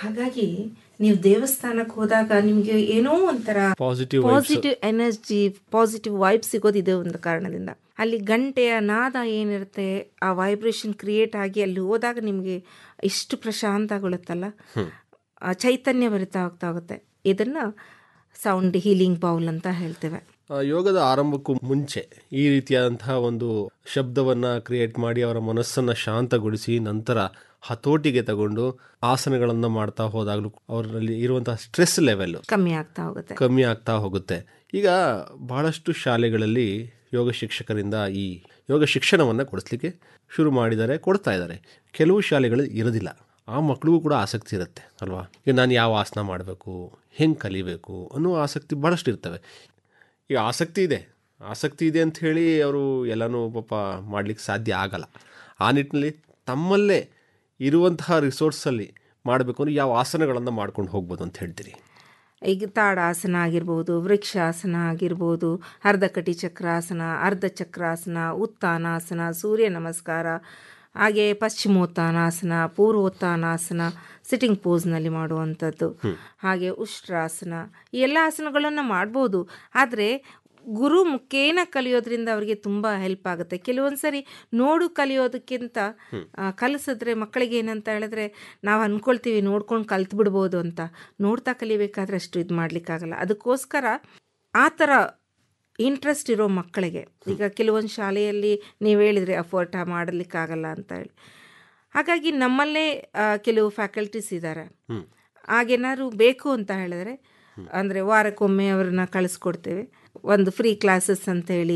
ಹಾಗಾಗಿ ನೀವು ದೇವಸ್ಥಾನಕ್ಕೆ ಹೋದಾಗ ನಿಮಗೆ ಏನೋ ಒಂಥರ positive positive energy positive vibe ಸಿಗೋದು ಇದೇ ಒಂದು ಕಾರಣದಿಂದ ಅಲ್ಲಿ ಗಂಟೆಯ ನಾದ ಏನಿರುತ್ತೆ ಆ ವೈಬ್ರೇಷನ್ ಕ್ರಿಯೇಟ್ ಆಗಿ ಅಲ್ಲಿ ಹೋದಾಗ ನಿಮಗೆ ಎಷ್ಟು ಪ್ರಶಾಂತಗೊಳ್ಳುತ್ತಲ್ಲ ಆ ಚೈತನ್ಯ ಬರಿತಾ ಹೋಗ್ತಾ ಹೋಗುತ್ತೆ ಇದನ್ನ ಸೌಂಡ್ ಹೀಲಿಂಗ್ ಬೌಲ್ ಅಂತ ಹೇಳ್ತೇವೆ ಆ, ಯೋಗದ ಆರಂಭಕ್ಕೂ ಮುಂಚೆ ಈ ರೀತಿಯಾದಂತಹ ಒಂದು ಶಬ್ದವನ್ನ ಕ್ರಿಯೇಟ್ ಮಾಡಿ ಅವರ ಮನಸ್ಸನ್ನ ಶಾಂತಗೊಳಿಸಿ ನಂತರ ಹತೋಟಿಗೆ ತಗೊಂಡು ಆಸನಗಳನ್ನು ಮಾಡ್ತಾ ಹೋದಾಗಲೂ ಅವರಲ್ಲಿ ಇರುವಂತಹ ಸ್ಟ್ರೆಸ್ ಲೆವೆಲ್ ಕಮ್ಮಿ ಆಗ್ತಾ ಹೋಗುತ್ತೆ ಕಮ್ಮಿ ಆಗ್ತಾ ಹೋಗುತ್ತೆ ಈಗ ಬಹಳಷ್ಟು ಶಾಲೆಗಳಲ್ಲಿ ಯೋಗ ಶಿಕ್ಷಕರಿಂದ ಈ ಯೋಗ ಶಿಕ್ಷಣವನ್ನು ಕೊಡಿಸ್ಲಿಕ್ಕೆ ಶುರು ಮಾಡಿದ್ದಾರೆ ಕೊಡ್ತಾ ಇದ್ದಾರೆ ಕೆಲವು ಶಾಲೆಗಳು ಇರೋದಿಲ್ಲ ಆ ಮಕ್ಕಳಿಗೂ ಕೂಡ ಆಸಕ್ತಿ ಇರುತ್ತೆ ಅಲ್ವಾ ಈಗ ನಾನು ಯಾವ ಆಸನ ಮಾಡಬೇಕು ಹೆಂಗೆ ಕಲಿಬೇಕು ಅನ್ನೋ ಆಸಕ್ತಿ ಭಾಳಷ್ಟು ಇರ್ತವೆ ಈಗ ಆಸಕ್ತಿ ಇದೆ ಆಸಕ್ತಿ ಇದೆ ಅಂತ ಹೇಳಿ ಅವರು ಎಲ್ಲನೂ ಪಾಪ ಮಾಡಲಿಕ್ಕೆ ಸಾಧ್ಯ ಆಗಲ್ಲ ಆ ನಿಟ್ಟಿನಲ್ಲಿ ತಮ್ಮಲ್ಲೇ ಇರುವಂತಹ ರಿಸೋರ್ಸಲ್ಲಿ ಮಾಡಬೇಕು ಅಂದರೆ ಯಾವ ಆಸನಗಳನ್ನು ಮಾಡ್ಕೊಂಡು ಹೋಗ್ಬೋದು ಅಂತ ಹೇಳ್ತೀರಿ ಈಗ ತಾಡಾಸನ ಆಗಿರ್ಬೋದು ವೃಕ್ಷಾಸನ ಆಗಿರ್ಬೋದು ಅರ್ಧಕಟಿ ಚಕ್ರಾಸನ ಅರ್ಧ ಚಕ್ರಾಸನ ಉತ್ತಾನಾಸನ ಸೂರ್ಯ ನಮಸ್ಕಾರ ಹಾಗೆ ಪಶ್ಚಿಮೋತ್ತಾನಾಸನ ಪೂರ್ವೋತ್ತಾನಾಸನ ಸಿಟ್ಟಿಂಗ್ ಪೋಸ್ನಲ್ಲಿ ಮಾಡುವಂಥದ್ದು ಹಾಗೆ ಉಷ್ಟ್ರಾಸನ ಈ ಎಲ್ಲ ಆಸನಗಳನ್ನು ಮಾಡ್ಬೋದು ಆದರೆ ಗುರು ಮುಖೇನ ಕಲಿಯೋದ್ರಿಂದ ಅವರಿಗೆ ತುಂಬ ಹೆಲ್ಪ್ ಆಗುತ್ತೆ ಕೆಲವೊಂದು ಸರಿ ನೋಡು ಕಲಿಯೋದಕ್ಕಿಂತ ಆ, ಕಲಿಸಿದ್ರೆ ಮಕ್ಕಳಿಗೆ ಏನಂತ ಹೇಳಿದ್ರೆ ನಾವು ಅಂದ್ಕೊಳ್ತೀವಿ ನೋಡ್ಕೊಂಡು ಕಲ್ತು ಬಿಡ್ಬೋದು ಅಂತ ನೋಡ್ತಾ ಕಲಿಬೇಕಾದ್ರೆ ಅಷ್ಟು ಇದು ಮಾಡಲಿಕ್ಕಾಗಲ್ಲ ಅದಕ್ಕೋಸ್ಕರ ಆ ಥರ ಇಂಟ್ರೆಸ್ಟ್ ಇರೋ ಮಕ್ಕಳಿಗೆ ಈಗ ಕೆಲವೊಂದು ಶಾಲೆಯಲ್ಲಿ ನೀವು ಹೇಳಿದ್ರಿ ಅಫೋರ್ಟ ಮಾಡಲಿಕ್ಕಾಗಲ್ಲ ಅಂತ ಹೇಳಿ ಹಾಗಾಗಿ ನಮ್ಮಲ್ಲೇ ಆ, ಕೆಲವು ಫ್ಯಾಕಲ್ಟೀಸ್ ಇದ್ದಾರೆ ಹಾಗೇನಾದ್ರು ಬೇಕು ಅಂತ ಹೇಳಿದ್ರೆ ಅಂದರೆ ವಾರಕ್ಕೊಮ್ಮೆ ಅವ್ರನ್ನ ಕಳಿಸ್ಕೊಡ್ತೇವೆ ಒಂದು ಫ್ರೀ ಕ್ಲಾಸಸ್ ಅಂತೇಳಿ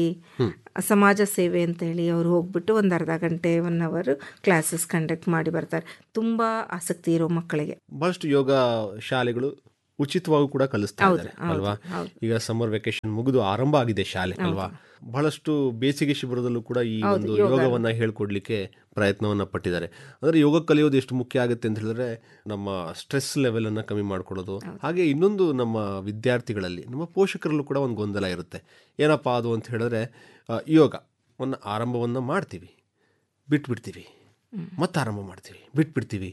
ಸಮಾಜ ಸೇವೆ ಅಂತೇಳಿ ಅವ್ರು ಹೋಗ್ಬಿಟ್ಟು ಒಂದು ಅರ್ಧ ಗಂಟೆ ಒನ್ ಅವರ್ ಕ್ಲಾಸಸ್ ಕಂಡಕ್ಟ್ ಮಾಡಿ ಬರ್ತಾರೆ ತುಂಬ ಆಸಕ್ತಿ ಇರೋ ಮಕ್ಕಳಿಗೆ ಬಹಳಷ್ಟು ಯೋಗ ಶಾಲೆಗಳು ಉಚಿತವಾಗಿ ಕೂಡ ಕಲಿಸ್ತಾ ಇದ್ದಾರೆ ಅಲ್ವಾ ಈಗ ಸಮ್ಮರ್ ವೆಕೇಶನ್ ಮುಗಿದು ಆರಂಭ ಆಗಿದೆ ಶಾಲೆ ಅಲ್ವಾ ಬಹಳಷ್ಟು ಬೇಸಿಗೆ ಶಿಬಿರದಲ್ಲೂ ಕೂಡ ಈ ಒಂದು ಯೋಗವನ್ನ ಹೇಳ್ಕೊಡ್ಲಿಕ್ಕೆ ಪ್ರಯತ್ನವನ್ನ ಪಟ್ಟಿದ್ದಾರೆ ಅಂದ್ರೆ ಯೋಗ ಕಲಿಯೋದು ಎಷ್ಟು ಮುಖ್ಯ ಆಗುತ್ತೆ ಅಂತ ಹೇಳಿದ್ರೆ ನಮ್ಮ ಸ್ಟ್ರೆಸ್ ಲೆವೆಲ್ ಅನ್ನ ಕಮ್ಮಿ ಮಾಡ್ಕೊಳ್ಳೋದು ಹಾಗೆ ಇನ್ನೊಂದು ನಮ್ಮ ವಿದ್ಯಾರ್ಥಿಗಳಲ್ಲಿ ನಮ್ಮ ಪೋಷಕರಲ್ಲೂ ಕೂಡ ಒಂದು ಗೊಂದಲ ಇರುತ್ತೆ ಏನಪ್ಪಾ ಅದು ಅಂತ ಹೇಳಿದ್ರೆ ಆ, ಯೋಗವನ್ನು ಆರಂಭವನ್ನ ಮಾಡ್ತೀವಿ ಬಿಟ್ಬಿಡ್ತೀವಿ ಮತ್ತೆ ಆರಂಭ ಮಾಡ್ತೀವಿ ಬಿಟ್ಬಿಡ್ತೀವಿ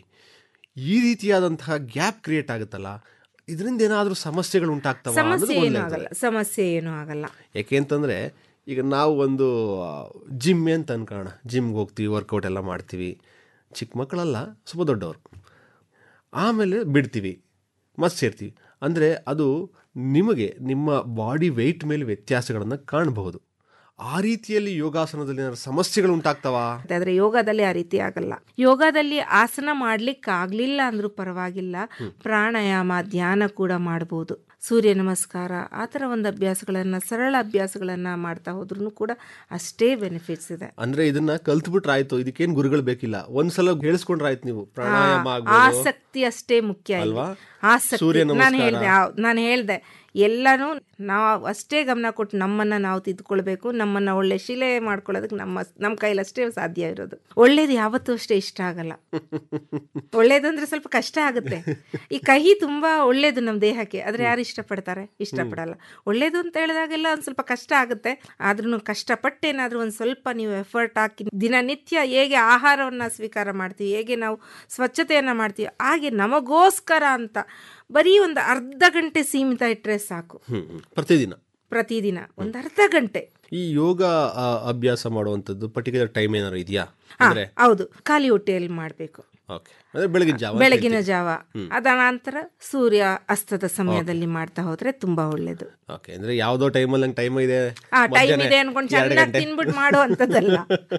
ಈ ರೀತಿಯಾದಂತಹ ಗ್ಯಾಪ್ ಕ್ರಿಯೇಟ್ ಆಗುತ್ತಲ್ಲ ಇದರಿಂದ ಏನಾದರೂ ಸಮಸ್ಯೆಗಳು ಉಂಟಾಗ್ತವ ಅನ್ನೋದು ಸಮಸ್ಯೆ ಏನೂ ಗೊಂದಲ ಆಗಲ್ಲ ಸಮಸ್ಯೆ ಏನೂ ಆಗಲ್ಲ ಯಾಕೆ ಅಂತಂದರೆ ಈಗ ನಾವು ಒಂದು ಜಿಮ್ ಅಂತ ಅನ್ಕೋಣ ಜಿಮ್ಗೆ ಹೋಗ್ತೀವಿ ವರ್ಕೌಟ್ ಎಲ್ಲ ಮಾಡ್ತೀವಿ ಚಿಕ್ಕ ಮಕ್ಕಳಲ್ಲ ಸ್ವಲ್ಪ ದೊಡ್ಡವರು ಆಮೇಲೆ ಬಿಡ್ತೀವಿ ಮತ್ತೆ ಸೇರ್ತೀವಿ ಅಂದರೆ ಅದು ನಿಮಗೆ ನಿಮ್ಮ ಬಾಡಿ ವೆಯ್ಟ್ ಮೇಲೆ ವ್ಯತ್ಯಾಸಗಳನ್ನು ಕಾಣಬಹುದು ಆ ರೀತಿಯಲ್ಲಿ ಯೋಗಾಸನದಲ್ಲಿ ಏನಾದ್ರು ಸಮಸ್ಯೆಗಳು ಉಂಟಾಗ್ತವಾ ಆದರೆ ಯೋಗದಲ್ಲಿ ಆ ರೀತಿ ಆಗಲ್ಲ ಯೋಗದಲ್ಲಿ ಆಸನ ಮಾಡ್ಲಿಕ್ಕೆ ಆಗ್ಲಿಲ್ಲ ಅಂದ್ರೂ ಪರವಾಗಿಲ್ಲ ಪ್ರಾಣಾಯಾಮ ಧ್ಯಾನ ಕೂಡ ಮಾಡ್ಬೋದು ಸೂರ್ಯ ನಮಸ್ಕಾರ ಆ ಥರ ಒಂದು ಅಭ್ಯಾಸಗಳನ್ನು ಸರಳ ಅಭ್ಯಾಸಗಳನ್ನು ಮಾಡ್ತಾ ಹೋದ್ರೂ ಕೂಡ ಅಷ್ಟೇ ಬೆನಿಫಿಟ್ಸ್ ಇದೆ ಅಂದ್ರೆ ಇದನ್ನ ಕಲ್ತ್ಬಿಟ್ರೆ ಆಯ್ತು ಇದಕ್ಕೇನು ಗುರುಗಳು ಬೇಕಿಲ್ಲ ಒಂದ್ಸಲ ಹೇಳಿಸ್ಕೊಂಡ್ರೆ ಆಯ್ತು ನೀವು ಪ್ರಾಣಾಯಾಮ ಆಗ್ಬೋದು ಆಸಕ್ತಿ ಅಷ್ಟೇ ಮುಖ್ಯ ಇಲ್ಲಿ. ಅಲ್ವಾ? ಆಸಕ್ತಿ ಸೂರ್ಯ ನಾನು ನಮಸ್ಕಾರ. ಹೇಳ್ದೆ ನಾನು ಹೇಳ್ದೆ ಎಲ್ಲನೂ ನಾವು ಅಷ್ಟೇ ಗಮನ ಕೊಟ್ಟು ನಮ್ಮನ್ನ ನಾವು ತಿದ್ಕೊಳ್ಬೇಕು ನಮ್ಮನ್ನ ಒಳ್ಳೆ ಶಿಲೆ ಮಾಡ್ಕೊಳ್ಳೋದಕ್ಕೆ ನಮ್ಮ ನಮ್ಮ ಕೈಲಷ್ಟೇ ಸಾಧ್ಯ ಇರೋದು ಒಳ್ಳೇದು ಯಾವತ್ತೂ ಅಷ್ಟೇ ಇಷ್ಟ ಆಗಲ್ಲ ಒಳ್ಳೇದು ಅಂದ್ರೆ ಸ್ವಲ್ಪ ಕಷ್ಟ ಆಗುತ್ತೆ ಈ ಕಹಿ ತುಂಬಾ ಒಳ್ಳೇದು ನಮ್ಮ ದೇಹಕ್ಕೆ ಆದ್ರೆ ಯಾರು ಇಷ್ಟಪಡ್ತಾರೆ ಇಷ್ಟಪಡಲ್ಲ ಒಳ್ಳೇದು ಅಂತ ಹೇಳಿದಾಗೆಲ್ಲ ಒಂದು ಸ್ವಲ್ಪ ಕಷ್ಟ ಆಗುತ್ತೆ ಆದ್ರೂ ಕಷ್ಟಪಟ್ಟೇನಾದ್ರೂ ಒಂದು ಸ್ವಲ್ಪ ನೀವು ಎಫರ್ಟ್ ಹಾಕಿ ದಿನನಿತ್ಯ ಹೇಗೆ ಆಹಾರವನ್ನು ಸ್ವೀಕಾರ ಮಾಡ್ತೀವಿ ಹೇಗೆ ನಾವು ಸ್ವಚ್ಛತೆಯನ್ನು ಮಾಡ್ತೀವಿ ಹಾಗೆ ನಮಗೋಸ್ಕರ ಅಂತ ಬರೀ ಒಂದು ಅರ್ಧ ಗಂಟೆ ಸೀಮಿತ ಇಟ್ಟರೆ ಸಾಕು ಹ್ಮ್ ಹ್ಮ್. ಪ್ರತಿದಿನ ಪ್ರತಿದಿನ ಒಂದು ಅರ್ಧ ಗಂಟೆ ಈ ಯೋಗ ಆ, ಅಭ್ಯಾಸ ಮಾಡುವಂಥದ್ದು ಪರ್ಟಿಕ್ಯುಲರ್ ಟೈಮ್ ಏನಾದ್ರು ಇದೆಯಾ ಹಾ, ಅಂದ್ರೆ ಹೌದು ಖಾಲಿ ಹೊಟ್ಟೆಯಲ್ಲಿ ಮಾಡಬೇಕು ಓಕೆ ಅಂದ್ರೆ ಬೆಳಗಿನ ಜಾವ ಬೆಳಗಿನ ಜಾವ ಅದ ನಂತರ ಸೂರ್ಯ ಅಸ್ತದ ಸಮಯದಲ್ಲಿ ಮಾಡ್ತಾ ಹೋದ್ರೆ ತುಂಬಾ ಒಳ್ಳೇದು ಓಕೆ ಅಂದ್ರೆ ಯಾವ್ದೋ ಟೈಮಲ್ಲಿ ನಂಗೆ ಟೈಮ್ ಇದೆ ಆ ಟೈಮ್ ಮಧ್ಯಾಹ್ನ ಇದೆ ಅನ್ಕೊಂಡು ಎರಡು ಚೆನ್ನಾಗಿ ಗಂಟೆ. ತಿನ್ಬಿಟ್ಟು ಮಾಡುವಂಥದ್ದಲ್ಲ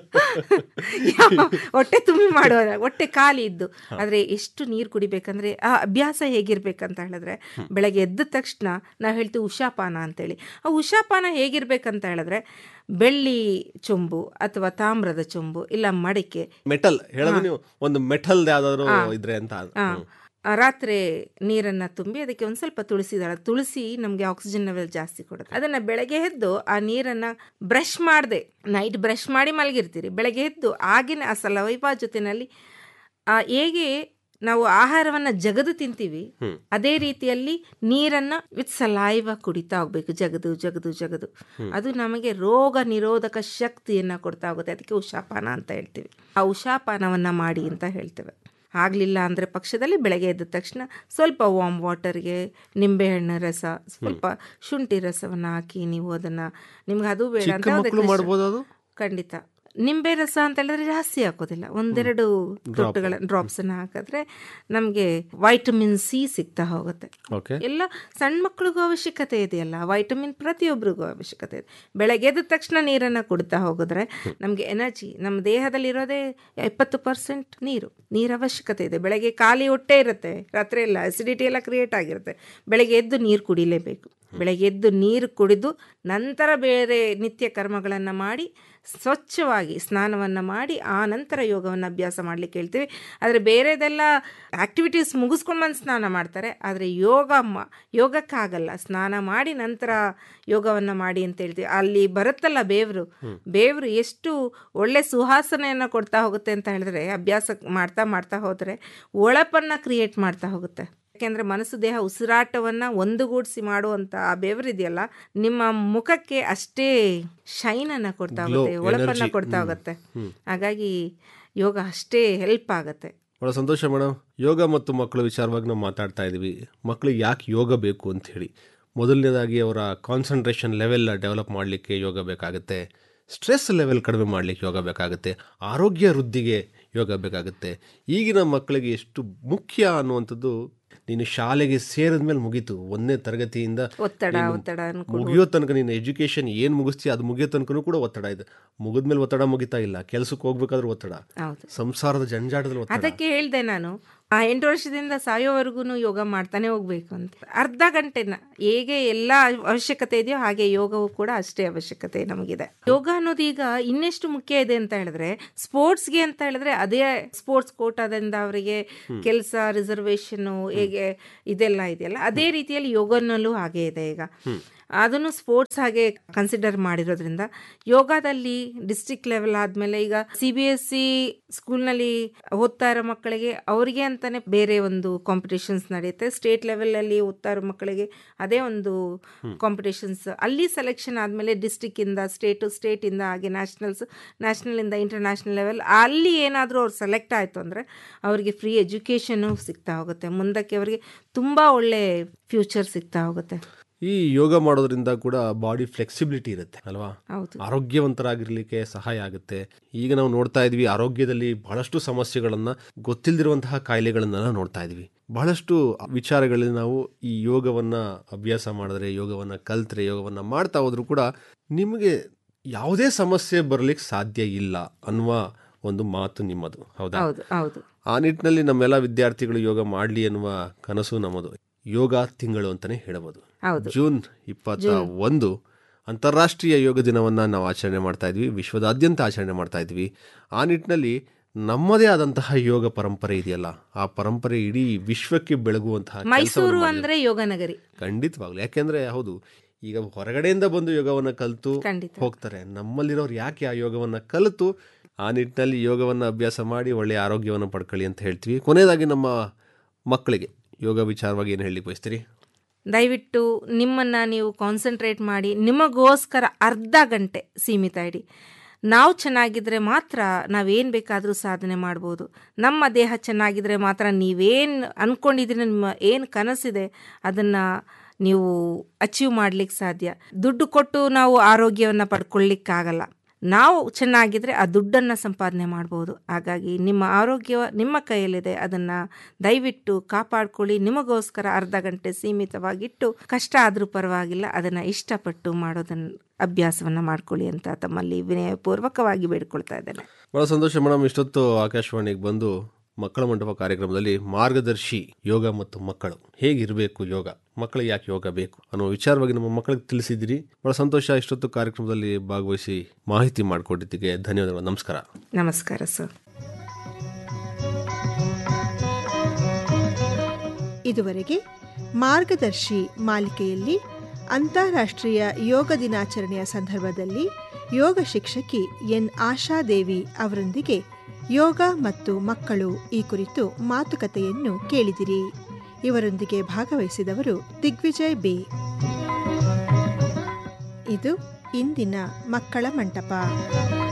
ಯಾವ- ಹೊಟ್ಟೆ ತುಂಬಿ ಮಾಡುವ ಹೊಟ್ಟೆ ಖಾಲಿ ಇದ್ದು ಆದ್ರೆ ಎಷ್ಟು ನೀರು ಕುಡಿಬೇಕಂದ್ರೆ ಆ ಅಭ್ಯಾಸ ಹೇಗಿರ್ಬೇಕಂತ ಹೇಳಿದ್ರೆ ಬೆಳಗ್ಗೆ ಎದ್ದ ತಕ್ಷಣ ನಾವು ಹೇಳ್ತೀವಿ ಉಷಾಪಾನ ಅಂತೇಳಿ ಆ ಉಷಾಪಾನ ಹೇಗಿರ್ಬೇಕಂತ ಹೇಳಿದ್ರೆ ಬೆಳ್ಳಿ ಚೊಂಬು ಅಥವಾ ತಾಮ್ರದ ಚೊಂಬು ಇಲ್ಲ ಮಡಿಕೆ ಮೆಟಲ್ ಹೇಳೋದು ನೀವು ಒಂದು ಮೆಟಲ್ ಯಾವ್ದಾದ್ರು ಇದ್ರೆ ಅಂತ ಆ, ಹ್ಮ್. ಆ, ರಾತ್ರಿ ನೀರನ್ನ ತುಂಬಿ ಅದಕ್ಕೆ ಒಂದು ಸ್ವಲ್ಪ ತುಳಸಿ ದಳ ತುಳಸಿ ನಮಗೆ ಆಕ್ಸಿಜನ್ ಲೆವೆಲ್ ಜಾಸ್ತಿ ಕೊಡುತ್ತೆ ಅದನ್ನ ಬೆಳಗ್ಗೆ ಎದ್ದು ಆ ನೀರನ್ನ ಬ್ರಷ್ ಮಾಡದೆ ನೈಟ್ ಬ್ರಷ್ ಮಾಡಿ ಮಲಗಿರ್ತೀರಿ ಬೆಳಗ್ಗೆ ಎದ್ದು ಆಗಿನ ಆ ಸಲವೈವ ಜೊತೆನಲ್ಲಿ ಆ, ಹೇಗೆ ನಾವು ಆಹಾರವನ್ನ ಜಗದು ತಿಂತೀವಿ ಹ್ಮ್. ಅದೇ ರೀತಿಯಲ್ಲಿ ನೀರನ್ನ ವಿತ್ ಸಲೈವ ಕುಡಿತಾ ಹೋಗ್ಬೇಕು ಜಗದು ಜಗದು ಜಗದು ಅದು ನಮಗೆ ರೋಗ ನಿರೋಧಕ ಶಕ್ತಿಯನ್ನ ಕೊಡ್ತಾ ಹೋಗುತ್ತೆ ಅದಕ್ಕೆ ಉಷಾಪಾನ ಅಂತ ಹೇಳ್ತೀವಿ ಆ ಉಷಾಪಾನವನ್ನ ಮಾಡಿ ಅಂತ ಹೇಳ್ತೇವೆ ಆಗಲಿಲ್ಲ ಅಂದರೆ ಪಕ್ಷದಲ್ಲಿ ಬೆಳಗ್ಗೆ ಎದ್ದ ತಕ್ಷಣ ಸ್ವಲ್ಪ ವಾಮ್ ವಾಟರ್ಗೆ ನಿಂಬೆಹಣ್ಣು ರಸ ಸ್ವಲ್ಪ ಶುಂಠಿ ರಸವನ್ನು ಹಾಕಿ ನೀವು ಅದನ್ನು ನಿಮ್ಗೆ ಅದು ಬೇಡ ಅಂತ ಚಿಕ್ಕ ಅದಕ್ಕೆ ಮಕ್ಕಳು ಮಾಡ್ಬೋದು ಅದು ಖಂಡಿತ ನಿಂಬೆ ರಸ ಅಂತ ಹೇಳಿದ್ರೆ ಜಾಸ್ತಿ ಹಾಕೋದಿಲ್ಲ ಒಂದೆರಡು ತೊಟ್ಟುಗಳ ಡ್ರಾಪ್ಸನ್ನು ಹಾಕಿದ್ರೆ ನಮಗೆ ವೈಟಮಿನ್ ಸಿ ಸಿಗ್ತಾ ಹೋಗುತ್ತೆ ಓಕೆ ಎಲ್ಲ ಸಣ್ಣ ಮಕ್ಳಿಗೂ ಅವಶ್ಯಕತೆ ಇದೆಯಲ್ಲ ವೈಟಮಿನ್ ಪ್ರತಿಯೊಬ್ಬರಿಗೂ ಅವಶ್ಯಕತೆ ಇದೆ ಬೆಳಗ್ಗೆ ಎದ್ದ ತಕ್ಷಣ ನೀರನ್ನು ಕುಡ್ತಾ ಹೋಗಿದ್ರೆ ನಮಗೆ ಎನರ್ಜಿ ನಮ್ಮ ದೇಹದಲ್ಲಿರೋದೇ ಎಪ್ಪತ್ತು ಪರ್ಸೆಂಟ್ ನೀರು ನೀರು ಅವಶ್ಯಕತೆ ಇದೆ ಬೆಳಗ್ಗೆ ಖಾಲಿ ಹೊಟ್ಟೆ ಇರುತ್ತೆ ರಾತ್ರಿ ಎಲ್ಲ ಅಸಿಡಿಟಿ ಎಲ್ಲ ಕ್ರಿಯೇಟ್ ಆಗಿರುತ್ತೆ ಬೆಳಗ್ಗೆ ಎದ್ದು ನೀರು ಕುಡಿಲೇಬೇಕು ಬೆಳಗ್ಗೆ ಎದ್ದು ನೀರು ಕುಡಿದು ನಂತರ ಬೇರೆ ನಿತ್ಯ ಕರ್ಮಗಳನ್ನು ಮಾಡಿ ಸ್ವಚ್ಛವಾಗಿ ಸ್ನಾನವನ್ನು ಮಾಡಿ ಆ ನಂತರ ಯೋಗವನ್ನು ಅಭ್ಯಾಸ ಮಾಡಲಿಕ್ಕೆ ಹೇಳ್ತೀವಿ ಆದರೆ ಬೇರೆದೆಲ್ಲ ಆ್ಯಕ್ಟಿವಿಟೀಸ್ ಮುಗಿಸ್ಕೊಂಡು ಬಂದು ಸ್ನಾನ ಮಾಡ್ತಾರೆ ಆದರೆ ಯೋಗ ಮ ಯೋಗಕ್ಕಾಗಲ್ಲ ಸ್ನಾನ ಮಾಡಿ ನಂತರ ಯೋಗವನ್ನು ಮಾಡಿ ಅಂತ ಹೇಳ್ತೀವಿ ಅಲ್ಲಿ ಬರುತ್ತಲ್ಲ ಬೇವರು ಬೇವರು ಎಷ್ಟು ಒಳ್ಳೆ ಸುವಾಸನೆಯನ್ನು ಕೊಡ್ತಾ ಹೋಗುತ್ತೆ ಅಂತ ಹೇಳಿದ್ರೆ ಅಭ್ಯಾಸ ಮಾಡ್ತಾ ಮಾಡ್ತಾ ಹೋದರೆ ಒಳಪನ್ನು ಕ್ರಿಯೇಟ್ ಮಾಡ್ತಾ ಹೋಗುತ್ತೆ ಯಾಕೆಂದರೆ ಮನಸ್ಸು ದೇಹ ಉಸಿರಾಟವನ್ನು ಒಂದುಗೂಡಿಸಿ ಮಾಡುವಂಥ ಆ ಬೆವರಿದೆಯಲ್ಲ ನಿಮ್ಮ ಮುಖಕ್ಕೆ ಅಷ್ಟೇ ಶೈನನ್ನು ಕೊಡ್ತಾ ಹೋಗುತ್ತೆ ಒಳಪನ್ನು ಕೊಡ್ತಾ ಹೋಗುತ್ತೆ ಹಾಗಾಗಿ ಯೋಗ ಅಷ್ಟೇ ಹೆಲ್ಪ್ ಆಗುತ್ತೆ ಬಹಳ ಸಂತೋಷ ಮೇಡಮ್ ಯೋಗ ಮತ್ತು ಮಕ್ಕಳ ವಿಚಾರವಾಗಿ ನಾವು ಮಾತಾಡ್ತಾ ಇದ್ದೀವಿ ಮಕ್ಕಳಿಗೆ ಯಾಕೆ ಯೋಗ ಬೇಕು ಅಂತ ಹೇಳಿ ಮೊದಲನೇದಾಗಿ ಅವರ ಕಾನ್ಸಂಟ್ರೇಷನ್ ಲೆವೆಲ್ ಡೆವಲಪ್ ಮಾಡಲಿಕ್ಕೆ ಯೋಗ ಬೇಕಾಗುತ್ತೆ ಸ್ಟ್ರೆಸ್ ಲೆವೆಲ್ ಕಡಿಮೆ ಮಾಡಲಿಕ್ಕೆ ಯೋಗ ಬೇಕಾಗುತ್ತೆ ಆರೋಗ್ಯ ವೃದ್ಧಿಗೆ ಯೋಗ ಬೇಕಾಗುತ್ತೆ ಈಗಿನ ಮಕ್ಕಳಿಗೆ ಎಷ್ಟು ಮುಖ್ಯ ಅನ್ನುವಂಥದ್ದು ನೀನು ಶಾಲೆಗೆ ಸೇರಿದ ಮೇಲೆ ಮುಗೀತು ಒಂದನೇ ತರಗತಿಯಿಂದ ಒತ್ತಡ ನೀನು ಒತ್ತಡ ಅನ್ಕೊ- ಮುಗಿಯೋ ತನಕ ನೀನು ಎಜುಕೇಶನ್ ಏನು ಮುಗಿಸ್ತೀಯ ಅದು ಮುಗಿಯೋ ತನಕನೂ ಕೂಡ ಒತ್ತಡ ಇದೆ ಮುಗಿದ್ಮೇಲೆ ಒತ್ತಡ ಮುಗಿತಾ ಇಲ್ಲ ಕೆಲಸಕ್ಕೆ ಹೋಗ್ಬೇಕಾದ್ರೂ ಒತ್ತಡ ಹೌದು ಸಂಸಾರದ ಜಂಜಾಟದಲ್ಲಿ ಒತ್ತಡ ಅದಕ್ಕೆ ಹೇಳ್ದೆ ನಾನು ಆ ಎಂಟು ವರ್ಷದಿಂದ ಸಾಯೋವರೆಗೂ ಯೋಗ ಮಾಡ್ತಾನೆ ಹೋಗ್ಬೇಕು ಅಂತ ಅರ್ಧ ಗಂಟೆನ ಹೇಗೆ ಎಲ್ಲ ಅವಶ್ಯಕತೆ ಇದೆಯೋ ಹಾಗೆ ಯೋಗವು ಕೂಡ ಅಷ್ಟೇ ಅವಶ್ಯಕತೆ ನಮಗಿದೆ ಯೋಗ ಅನ್ನೋದು ಈಗ ಇನ್ನೆಷ್ಟು ಮುಖ್ಯ ಇದೆ ಅಂತ ಹೇಳಿದ್ರೆ ಸ್ಪೋರ್ಟ್ಸ್ಗೆ ಅಂತ ಹೇಳಿದ್ರೆ ಅದೇ ಸ್ಪೋರ್ಟ್ಸ್ ಕೋಟಾದಿಂದ ಅವರಿಗೆ ಕೆಲಸ ರಿಸರ್ವೇಶನ್ ಹೇಗೆ ಇದೆಲ್ಲ ಇದೆಯಲ್ಲ ಅದೇ ರೀತಿಯಲ್ಲಿ ಯೋಗನಲ್ಲೂ ಹಾಗೆ ಇದೆ ಈಗ ಅದನ್ನು ಸ್ಪೋರ್ಟ್ಸ್ ಹಾಗೆ ಕನ್ಸಿಡರ್ ಮಾಡಿರೋದ್ರಿಂದ ಯೋಗದಲ್ಲಿ ಡಿಸ್ಟ್ರಿಕ್ಟ್ ಲೆವೆಲ್ ಆದಮೇಲೆ ಈಗ ಸಿ ಬಿ ಎಸ್ ಸಿ ಸ್ಕೂಲ್ನಲ್ಲಿ ಓದ್ತಾ ಇರೋ ಮಕ್ಕಳಿಗೆ ಅವರಿಗೆ ಅಂತಾನೆ ಬೇರೆ ಒಂದು ಕಾಂಪಿಟೇಷನ್ಸ್ ನಡೆಯುತ್ತೆ ಸ್ಟೇಟ್ ಲೆವೆಲಲ್ಲಿ ಓದ್ತಾ ಇರೋ ಮಕ್ಕಳಿಗೆ ಅದೇ ಒಂದು ಕಾಂಪಿಟೇಷನ್ಸ್ ಅಲ್ಲಿ ಸೆಲೆಕ್ಷನ್ ಆದಮೇಲೆ ಡಿಸ್ಟಿಕ್ಕಿಂದ ಸ್ಟೇಟು ಸ್ಟೇಟಿಂದ ಹಾಗೆ ನ್ಯಾಷನಲ್ಸ್ ನ್ಯಾಷನಲಿಂದ ಇಂಟರ್ನ್ಯಾಷನಲ್ ಲೆವೆಲ್ ಅಲ್ಲಿ ಏನಾದರೂ ಅವ್ರು ಸೆಲೆಕ್ಟ್ ಆಯಿತು ಅಂದರೆ ಅವರಿಗೆ ಫ್ರೀ ಎಜುಕೇಷನ್ನು ಸಿಗ್ತಾ ಹೋಗುತ್ತೆ ಮುಂದಕ್ಕೆ ಅವರಿಗೆ ತುಂಬ ಒಳ್ಳೆ ಫ್ಯೂಚರ್ ಸಿಗ್ತಾ ಹೋಗುತ್ತೆ ಈ ಯೋಗ ಮಾಡೋದ್ರಿಂದ ಕೂಡ ಬಾಡಿ ಫ್ಲೆಕ್ಸಿಬಿಲಿಟಿ ಇರುತ್ತೆ ಅಲ್ವಾ ಹೌದು ಆರೋಗ್ಯವಂತರಾಗಿರ್ಲಿಕ್ಕೆ ಸಹಾಯ ಆಗುತ್ತೆ ಈಗ ನಾವು ನೋಡ್ತಾ ಇದ್ವಿ ಆರೋಗ್ಯದಲ್ಲಿ ಬಹಳಷ್ಟು ಸಮಸ್ಯೆಗಳನ್ನ ಗೊತ್ತಿಲ್ಲದಿರುವಂತಹ ಕಾಯಿಲೆಗಳನ್ನೆಲ್ಲ ನೋಡ್ತಾ ಇದ್ವಿ ಬಹಳಷ್ಟು ವಿಚಾರಗಳಲ್ಲಿ ನಾವು ಈ ಯೋಗವನ್ನ ಅಭ್ಯಾಸ ಮಾಡಿದ್ರೆ ಯೋಗವನ್ನ ಕಲ್ತ್ರೆ ಯೋಗವನ್ನ ಮಾಡ್ತಾ ಹೋದ್ರು ಕೂಡ ನಿಮಗೆ ಯಾವುದೇ ಸಮಸ್ಯೆ ಬರಲಿಕ್ಕೆ ಸಾಧ್ಯ ಇಲ್ಲ ಅನ್ನುವ ಒಂದು ಮಾತು ನಿಮ್ಮದು ಹೌದಾ ಹೌದು ಹೌದು ಆ ನಿಟ್ಟಿನಲ್ಲಿ ನಮ್ಮೆಲ್ಲ ವಿದ್ಯಾರ್ಥಿಗಳು ಯೋಗ ಮಾಡಲಿ ಅನ್ನುವ ಕನಸು ನಮ್ಮದು ಯೋಗ ತಿಂಗಳು ಅಂತಾನೆ ಹೇಳಬಹುದು ಹೌದು ಜೂನ್ ಇಪ್ಪತ್ತ ಒಂದು ಅಂತಾರಾಷ್ಟ್ರೀಯ ಯೋಗ ದಿನವನ್ನ ನಾವು ಆಚರಣೆ ಮಾಡ್ತಾ ಇದ್ವಿ ವಿಶ್ವದಾದ್ಯಂತ ಆಚರಣೆ ಮಾಡ್ತಾ ಇದ್ವಿ ಆ ನಿಟ್ಟಿನಲ್ಲಿ ನಮ್ಮದೇ ಆದಂತಹ ಯೋಗ ಪರಂಪರೆ ಇದೆಯಲ್ಲ ಆ ಪರಂಪರೆ ಇಡೀ ವಿಶ್ವಕ್ಕೆ ಬೆಳಗುವಂತಹ ಕೆಲ್ಸವನ್ನ ಮೈಸೂರು ಮಾಡಿದೆ. ಅಂದ್ರೆ ಯೋಗ ನಗರಿ ಖಂಡಿತವಾಗ್ಲು ಯಾಕೆಂದ್ರೆ ಹೌದು ಈಗ ಹೊರಗಡೆಯಿಂದ ಬಂದು ಯೋಗವನ್ನ ಕಲಿತು ಖಂಡಿತ ಹೋಗ್ತಾರೆ ನಮ್ಮಲ್ಲಿರೋರು ಯಾಕೆ ಆ ಯೋಗವನ್ನ ಕಲಿತು ಆ ನಿಟ್ಟಿನಲ್ಲಿ ಯೋಗವನ್ನ ಅಭ್ಯಾಸ ಮಾಡಿ ಒಳ್ಳೆಯ ಆರೋಗ್ಯವನ್ನು ಪಡ್ಕೊಳ್ಳಿ ಅಂತ ಹೇಳ್ತೀವಿ ಕೊನೆಯದಾಗಿ ನಮ್ಮ ಮಕ್ಕಳಿಗೆ ಯೋಗ ವಿಚಾರವಾಗಿ ಏನು ಹೇಳಿ ಬಯಸ್ತೀರಿ ದಯವಿಟ್ಟು ನಿಮ್ಮನ್ನು ನೀವು ಕಾನ್ಸಂಟ್ರೇಟ್ ಮಾಡಿ ನಿಮಗೋಸ್ಕರ ಅರ್ಧ ಗಂಟೆ ಸೀಮಿತ ಇಡಿ ನಾವು ಚೆನ್ನಾಗಿದ್ದರೆ ಮಾತ್ರ ನಾವೇನು ಬೇಕಾದರೂ ಸಾಧನೆ ಮಾಡ್ಬೋದು ನಮ್ಮ ದೇಹ ಚೆನ್ನಾಗಿದ್ದರೆ ಮಾತ್ರ ನೀವೇನು ಅಂದ್ಕೊಂಡಿದ್ದೀರಿ ನಿಮ್ಮ ಏನು ಕನಸಿದೆ ಅದನ್ನು ನೀವು ಅಚೀವ್ ಮಾಡ್ಲಿಕ್ಕೆ ಸಾಧ್ಯ ದುಡ್ಡು ಕೊಟ್ಟು ನಾವು ಆರೋಗ್ಯವನ್ನು ಪಡ್ಕೊಳ್ಳಿಕ್ಕಾಗಲ್ಲ ನಾವು ಚೆನ್ನಾಗಿದ್ದರೆ ಆ ದುಡ್ಡನ್ನು ಸಂಪಾದನೆ ಮಾಡ್ಬೋದು ಹಾಗಾಗಿ ನಿಮ್ಮ ಆರೋಗ್ಯ ನಿಮ್ಮ ಕೈಯಲ್ಲಿದೆ ಅದನ್ನು ದಯವಿಟ್ಟು ಕಾಪಾಡ್ಕೊಳ್ಳಿ ನಿಮಗೋಸ್ಕರ ಅರ್ಧ ಗಂಟೆ ಸೀಮಿತವಾಗಿಟ್ಟು ಕಷ್ಟ ಆದರೂ ಪರವಾಗಿಲ್ಲ ಅದನ್ನು ಇಷ್ಟಪಟ್ಟು ಮಾಡೋದನ್ನು ಅಭ್ಯಾಸವನ್ನು ಮಾಡ್ಕೊಳ್ಳಿ ಅಂತ ತಮ್ಮಲ್ಲಿ ವಿನಯಪೂರ್ವಕವಾಗಿ ಬೇಡ್ಕೊಳ್ತಾ ಇದ್ದೇನೆ ಬಹಳ ಸಂತೋಷ ಮೇಡಮ್ ಇಷ್ಟೊತ್ತು ಆಕಾಶವಾಣಿಗೆ ಬಂದು ಮಕ್ಕಳ ಮಂಟಪ ಕಾರ್ಯಕ್ರಮದಲ್ಲಿ ಮಾರ್ಗದರ್ಶಿ ಯೋಗ ಮತ್ತು ಮಕ್ಕಳು ಹೇಗಿರಬೇಕು ಯೋಗ ಮಕ್ಕಳಿಗೆ ಯಾಕೆ ಯೋಗ ಬೇಕು ಅನ್ನೋ ವಿಚಾರವಾಗಿ ನಮ್ಮ ಮಕ್ಕಳಿಗೆ ತಿಳಿಸಿದಿರಿ ಬಹಳ ಸಂತೋಷ ಇಷ್ಟೊತ್ತು ಕಾರ್ಯಕ್ರಮದಲ್ಲಿ ಭಾಗವಹಿಸಿ ಮಾಹಿತಿ ಮಾಡಿಕೊಟ್ಟಿದ್ದಕ್ಕೆ ಧನ್ಯವಾದಗಳು ನಮಸ್ಕಾರ ನಮಸ್ಕಾರ ಸರ್ ಇದುವರೆಗೆ ಮಾರ್ಗದರ್ಶಿ ಮಾಲಿಕೆಯಲ್ಲಿ ಅಂತಾರಾಷ್ಟ್ರೀಯ ಯೋಗ ದಿನಾಚರಣೆಯ ಸಂದರ್ಭದಲ್ಲಿ ಯೋಗ ಶಿಕ್ಷಕಿ ಎನ್ ಆಶಾದೇವಿ ಅವರೊಂದಿಗೆ ಯೋಗ ಮತ್ತು ಮಕ್ಕಳು ಈ ಕುರಿತು ಮಾತುಕತೆಯನ್ನು ಕೇಳಿದಿರಿ ಇವರೊಂದಿಗೆ ಭಾಗವಹಿಸಿದವರು ದಿಗ್ವಿಜಯ್ ಬಿ ಇದು ಇಂದಿನ ಮಕ್ಕಳ ಮಂಟಪ